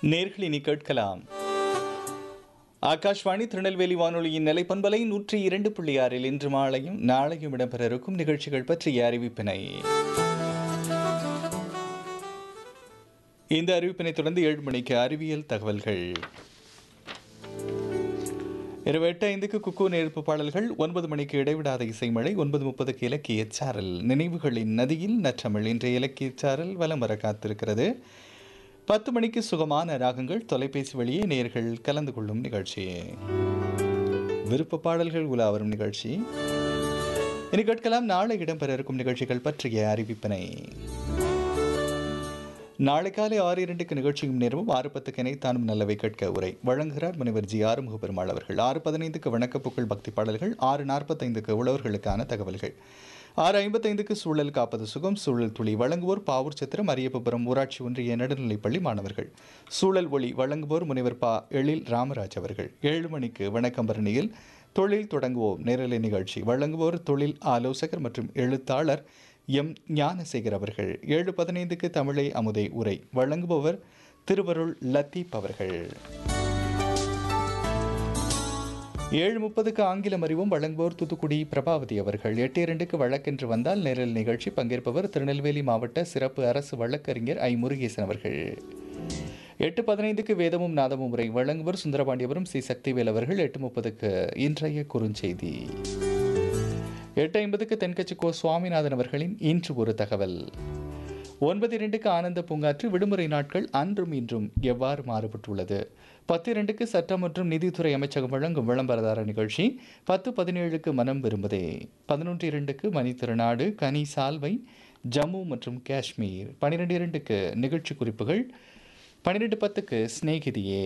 நேர்களினி கேட்கலாம் ஆகாஷ்வாணி திருநெல்வேலி வானொலியின் நிலைப்பண்பலை நூற்றி இரண்டு புள்ளி ஆறில் இன்று மாலையும் நாளையும் இடம்பெற இருக்கும் நிகழ்ச்சிகள் பற்றிய அறிவிப்பினை இந்த அறிவிப்பினை தொடர்ந்து ஏழு மணிக்கு அறிவியல் தகவல்கள் இரவு எட்டு ஐந்துக்கு குக்கு நெருப்பு பாடல்கள் ஒன்பது மணிக்கு இடைவிடாத இசைமழை ஒன்பது முப்பதுக்கு இலக்கிய சாரல் நினைவுகளின் நதியில் நற்றமிழ் இன்றைய இலக்கிய சாரல் வலம் வர காத்திருக்கிறது பத்து மணிக்கு சுகமான ராகங்கள் தொலைபேசி வழியே நேர்கள் கலந்து கொள்ளும் நிகழ்ச்சி விருப்ப பாடல்கள் உலா வரும் நிகழ்ச்சி இனி கேட்கலாம் நாளை இடம்பெற இருக்கும் நிகழ்ச்சிகள் பற்றிய அறிவிப்பினை நாளை காலை ஆறு இரண்டுக்கு நிகழ்ச்சியும் நேரமும் ஆறு பத்துக்கு இணைத்தானும் நல்லவை கேட்க உரை வழங்குகிறார் முனைவர் ஜி ஆறுமுக பெருமாள் அவர்கள் ஆறு பதினைந்துக்கு வணக்கப்புக்கள் பக்தி பாடல்கள் ஆறு நாற்பத்தைந்துக்கு உழவர்களுக்கான தகவல்கள் ஆறு ஐம்பத்தைந்துக்கு சூழல் காப்பது சுகம் சூழல் துளி வழங்குவோர் பாவூர் சத்திரம் அரியப்புபுரம் ஊராட்சி ஒன்றிய நடுநிலைப்பள்ளி மாணவர்கள் சூழல் ஒளி வழங்குவோர் முனைவர் பா எழில் ராமராஜ் அவர்கள் ஏழு மணிக்கு வணக்கம் பரணியில் தொழில் தொடங்குவோம் நேரலை நிகழ்ச்சி வழங்குவோர் தொழில் ஆலோசகர் மற்றும் எழுத்தாளர் எம் ஞானசேகர் அவர்கள் ஏழு பதினைந்துக்கு தமிழை அமுதை உரை வழங்குபவர் திருவருள் லத்தீப் அவர்கள் ஏழு முப்பதுக்கு ஆங்கிலம் அறிவும் வழங்குவோர் தூத்துக்குடி பிரபாவதி அவர்கள் எட்டு இரண்டுக்கு வழக்கென்று வந்தால் நேரல் நிகழ்ச்சி பங்கேற்பவர் திருநெல்வேலி மாவட்ட சிறப்பு அரசு வழக்கறிஞர் ஐ முருகேசன் அவர்கள் எட்டு பதினைந்துக்கு வேதமும் நாதமும் உரை வழங்குவர் சுந்தரபாண்டியபுரம் சி சக்திவேல் அவர்கள் எட்டு முப்பதுக்கு இன்றைய குறுஞ்செய்தி எட்டு ஐம்பதுக்கு தென்கட்சி கோ சுவாமிநாதன் அவர்களின் இன்று ஒரு தகவல் ஒன்பது இரண்டுக்கு ஆனந்த பூங்காற்று விடுமுறை நாட்கள் அன்றும் இன்றும் எவ்வாறு மாறுபட்டுள்ளது பத்து இரண்டுக்கு சட்டம் மற்றும் நிதித்துறை அமைச்சகம் வழங்கும் விளம்பரதார நிகழ்ச்சி பத்து பதினேழுக்கு மனம் விரும்புதே பதினொன்று இரண்டுக்கு மணி திருநாடு கனி சால்வை ஜம்மு மற்றும் காஷ்மீர் பன்னிரெண்டு இரண்டுக்கு நிகழ்ச்சி குறிப்புகள் பன்னிரெண்டு பத்துக்கு சிநேகிதியே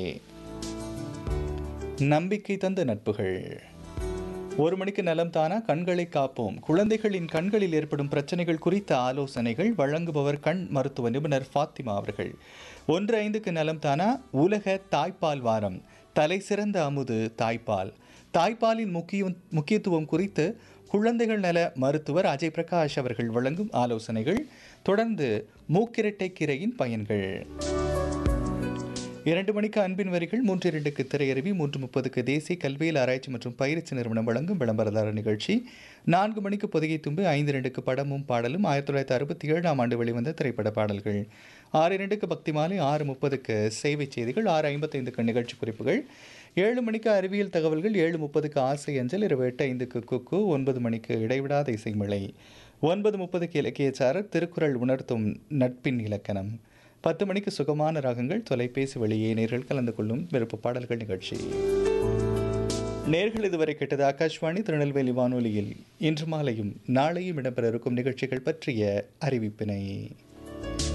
நம்பிக்கை தந்த நட்புகள் ஒரு மணிக்கு நலம் தானா கண்களை காப்போம் குழந்தைகளின் கண்களில் ஏற்படும் பிரச்சனைகள் குறித்த ஆலோசனைகள் வழங்குபவர் கண் மருத்துவ நிபுணர் ஃபாத்திமா அவர்கள் ஒன்று ஐந்துக்கு நலம் தானா உலக தாய்ப்பால் வாரம் தலை சிறந்த அமுது தாய்ப்பால் தாய்ப்பாலின் முக்கிய முக்கியத்துவம் குறித்து குழந்தைகள் நல மருத்துவர் அஜய் பிரகாஷ் அவர்கள் வழங்கும் ஆலோசனைகள் தொடர்ந்து மூக்கிரட்டை கீரையின் பயன்கள் இரண்டு மணிக்கு அன்பின் வரிகள் மூன்று இரண்டுக்கு திரையருவி மூன்று முப்பதுக்கு தேசிய கல்வியில் ஆராய்ச்சி மற்றும் பயிற்சி நிறுவனம் வழங்கும் விளம்பரதார நிகழ்ச்சி நான்கு மணிக்கு பொதிகை தும்பு ஐந்து இரண்டுக்கு படமும் பாடலும் ஆயிரத்தி தொள்ளாயிரத்தி அறுபத்தி ஏழாம் ஆண்டு வெளிவந்த திரைப்பட பாடல்கள் ஆறு இரண்டுக்கு பக்தி மாலை ஆறு முப்பதுக்கு சேவை செய்திகள் ஆறு ஐம்பத்தைந்துக்கு நிகழ்ச்சி குறிப்புகள் ஏழு மணிக்கு அறிவியல் தகவல்கள் ஏழு முப்பதுக்கு ஆசை அஞ்சல் இரவு எட்டு ஐந்துக்கு குக்கு ஒன்பது மணிக்கு இடைவிடாத இசைமழை ஒன்பது முப்பதுக்கு இலக்கியச்சாரர் திருக்குறள் உணர்த்தும் நட்பின் இலக்கணம் பத்து மணிக்கு சுகமான ராகங்கள் தொலைபேசி வழியே நேர்கள் கலந்து கொள்ளும் விருப்ப பாடல்கள் நிகழ்ச்சி நேர்கள் இதுவரை கேட்டது ஆகாஷ்வாணி திருநெல்வேலி வானொலியில் இன்று மாலையும் நாளையும் இடம்பெற இருக்கும் நிகழ்ச்சிகள் பற்றிய அறிவிப்பினை